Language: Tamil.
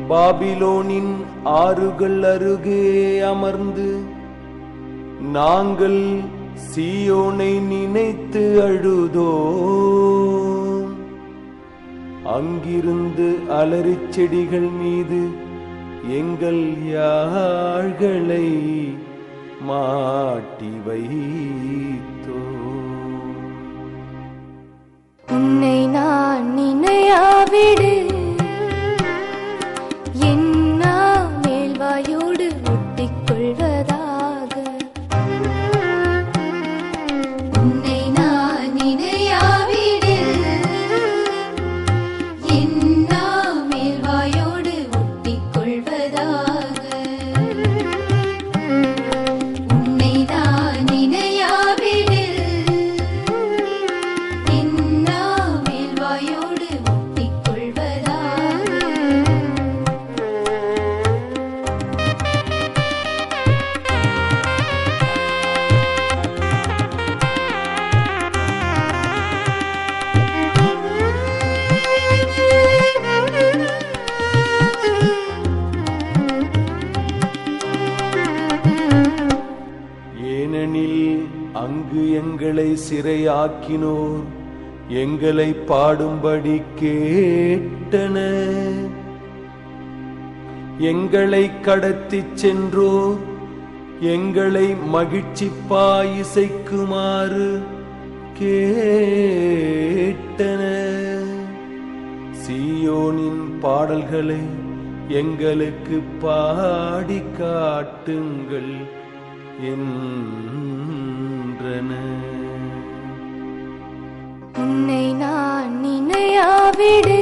பாபிலோனின் ஆறுகள் அருகே அமர்ந்து நாங்கள் சீயோனை நினைத்து அழுதோம் அங்கிருந்து அலரிச் செடிகள் மீது எங்கள் யாழ்களை மாட்டி வைத்தோம் உன்னை நான் நினையாவிடு என்னா மேல்வாயோடு ஒட்டிக் கொள்வதாக உன்னை நான் நினையாவிடு என்னா மேல்வாயோடு ஒட்டிக் கொள்வதாக உன்னை நான் நினையாவிடு என்னா மேல்வாயோடு ஒட்டிக் கொள்வதாக ஏனெனில் அங்கு எங்களை சிறையாக்கினோர் எங்களை பாடும்படி கேட்டன எங்களை கடத்திச் சென்றோர் எங்களை மகிழ்ச்சி பாயிசைக்குமாறு கேட்டன சீயோனின் பாடல்களை எங்களுக்கு பாடி காட்டுங்கள் என்றன உன்னை நான் நினையாவிடு